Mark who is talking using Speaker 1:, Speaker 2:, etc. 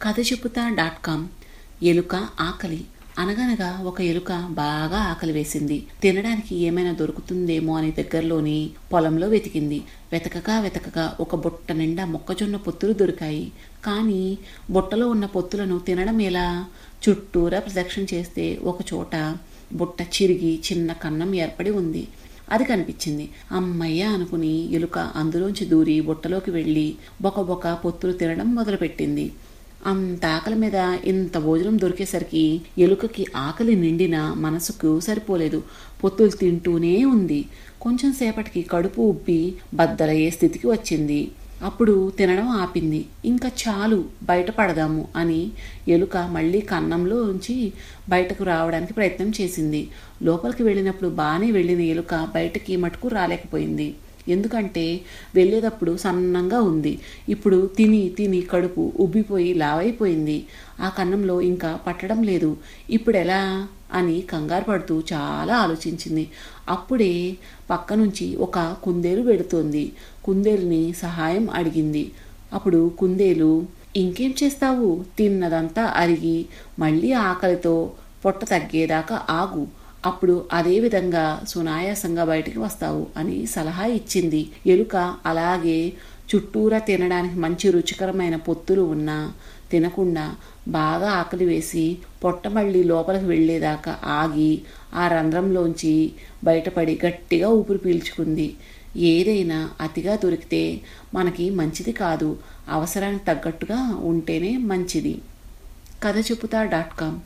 Speaker 1: కథ చెప్పుతా dot com ఎలుక ఆకలి అనగనగా ఒక ఎలుక బాగా ఆకలి వేసింది తినడానికి ఏమైనా దొరుకుతుందేమో అని దగ్గరలోని పొలంలో వెతికింది వెతకగా వెతకగా ఒక బుట్ట నిండా మొక్కజొన్న పొత్తులు దొరికాయి కానీ బుట్టలో ఉన్న పొత్తులను తినడం ఎలా చుట్టూరా ప్రదక్షిణ చేస్తే ఒక చోట బుట్ట చిరిగి చిన్న కన్నం ఏర్పడి ఉంది అది కనిపించింది అమ్మయ్య అనుకుని ఎలుక అందులోంచి దూరి బుట్టలోకి వెళ్ళి బొక బొక పొత్తులు తినడం మొదలుపెట్టింది అంత ఆకలి మీద ఇంత భోజనం దొరికేసరికి ఎలుకకి ఆకలి నిండిన మనసుకు సరిపోలేదు పొత్తులు తింటూనే ఉంది కొంచెం సేపటికి కడుపు ఉబ్బి బద్దలయ్యే స్థితికి వచ్చింది అప్పుడు తినడం ఆపింది ఇంకా చాలు బయటపడదాము అని ఎలుక మళ్ళీ కన్నంలో ఉంచి బయటకు రావడానికి ప్రయత్నం చేసింది లోపలికి వెళ్ళినప్పుడు బాగానే వెళ్ళిన ఎలుక బయటకి మటుకు రాలేకపోయింది ఎందుకంటే వెళ్ళేటప్పుడు సన్నంగా ఉంది ఇప్పుడు తిని తిని కడుపు ఉబ్బిపోయి లావైపోయింది ఆ కన్నంలో ఇంకా పట్టడం లేదు ఇప్పుడు ఎలా అని కంగారు పడుతూ చాలా ఆలోచించింది అప్పుడే పక్క నుంచి ఒక కుందేలు వెళుతోంది కుందేలుని సహాయం అడిగింది అప్పుడు కుందేలు ఇంకేం చేస్తావు తిన్నదంతా అరిగి మళ్ళీ ఆకలితో పొట్ట తగ్గేదాకా ఆగు అప్పుడు అదే విధంగా సునాయాసంగా బయటికి వస్తావు అని సలహా ఇచ్చింది ఎలుక అలాగే చుట్టూరా తినడానికి మంచి రుచికరమైన పొత్తులు ఉన్నా తినకుండా బాగా ఆకలి వేసి పొట్ట మళ్ళీ లోపలికి వెళ్ళేదాకా ఆగి ఆ రంధ్రంలోంచి బయటపడి గట్టిగా ఊపిరి పీల్చుకుంది ఏదైనా అతిగా దొరికితే మనకి మంచిది కాదు అవసరానికి తగ్గట్టుగా ఉంటేనే మంచిది కథ చెప్పుతా డాట్ కామ్